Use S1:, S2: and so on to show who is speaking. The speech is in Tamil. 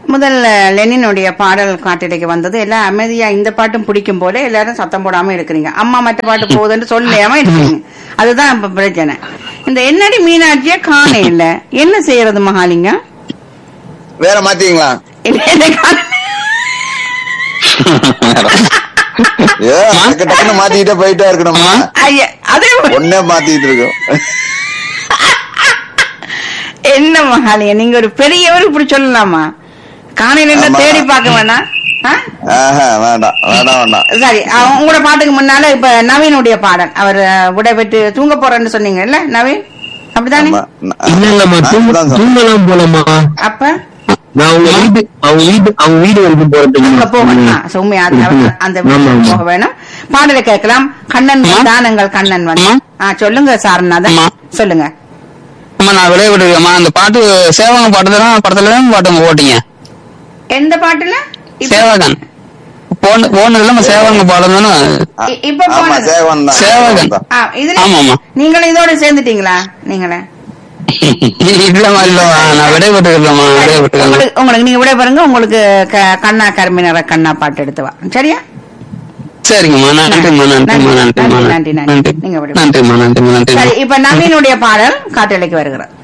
S1: முதல்ல லெனினுடைய பாடல் காட்டிடைக்கு வந்தது எல்லாம் அமைதியா இந்த பாட்டும் பிடிக்கும் போல எல்லாரும் சத்தம் போடாம இருக்கிறீங்க அம்மா மற்ற பாட்டு போகுதுன்னு சொல்லாம இருக்கீங்க அதுதான் இப்ப பிரச்சனை இந்த என்னடி மீனாட்சிய காண இல்ல என்ன செய்யறது மகாலிங்க
S2: வேற மாத்தீங்களா
S1: என்ன காண-
S2: ஏ டக்கு டக்குன்னு மாத்திக்கிட்டே போயிட்டே இருக்கணுமா
S1: ஐயா, அதே ஒரு-
S2: ஒன்னே மாத்திட்டு இருக்கோம்
S1: என்ன மகாலிங்க நீங்க ஒரு பெரியவர் இப்படி சொல்லலாமா காணையில
S2: ஆமா.
S1: தேடி பார்க்க வேணாம் ஆ?
S2: ஆஹா, வேண்டாம் வேண்டாம் வேண்டாம்
S1: சரி அவ- உங்களோட பாட்டுக்கு முன்னால இப்ப நவீனுடைய பாடல் அவர் அஹ், விடை பெற்று தூங்க போறேன்னு சொன்னீங்கல்ல நவீன் அப்படிதானே
S2: ஆமா. ந-
S3: இல்ல இல்லம்மா
S2: நான்
S3: தூங்க
S2: இப்பதான் சொன்னேன்.
S3: தூங்கலாம் போலம்மா
S1: அப்ப
S3: நான் அவங்க வீட்டு அவங்க வீட்டு அவங்க வீடு வரைக்கும்
S1: அங்க போகணும் ஆ,
S3: போறதுக்கு
S1: சௌமியா அந்த
S3: இருக்குங்க.
S1: அந்த
S3: ஆமா,
S1: வீட்டுக்கு
S3: ஆமா.
S1: போக வேணும் பாடலை கேட்கலாம் கண்ணன் தானங்கள் கண்ணன் வந்து ஆ சொல்லுங்க சாரநாதன்
S4: ஆமா.
S1: சொல்லுங்க
S4: அம்மா நான் விளைய விட்டுருக்கேம்மா அந்த பாட்டு சேவகன் பாட்டு தான் படத்துல தான் பாட்டு உங்க போட்டீங்க
S1: எந்த பாட்டுல இப்ப-
S4: சேவகன் போன போனதுல நம்ம சேவகன் பாடம் தானே
S1: இ- இப்ப
S2: ஆமா
S1: போனது
S2: சேவன் தான்
S4: சேவகன்.
S1: ஆ, இதுல
S4: ஆமாம்மா.
S1: நீங்களும் இதோட சேர்ந்துட்டீங்களா நீங்களே
S4: இல்லம்மா இல்லம்மா நான் விடை விட்டுருக்கேம்மா விடை விட்டுருக்கேன்
S1: உங்களுக்கு உங்களுக்கு நீங்க விட பாருங்க உங்களுக்கு க- கண்ணா கருமினர கண்ணா பாட்டு எடுத்து வா சரியா
S4: சரிங்கம்மா நன்றிம்மா நன்றிம்மா
S1: நன்றி,
S4: நன்றிம்மா
S1: நன்றி, நன்றி.
S4: நன்றி
S1: நீங்க விட-
S4: நன்றிம்மா நன்றிம்மா
S1: சரி
S4: நன்றிம்மா
S1: இப்ப நவீனுடைய பாடல் காட்டலைக்கு வருகிறது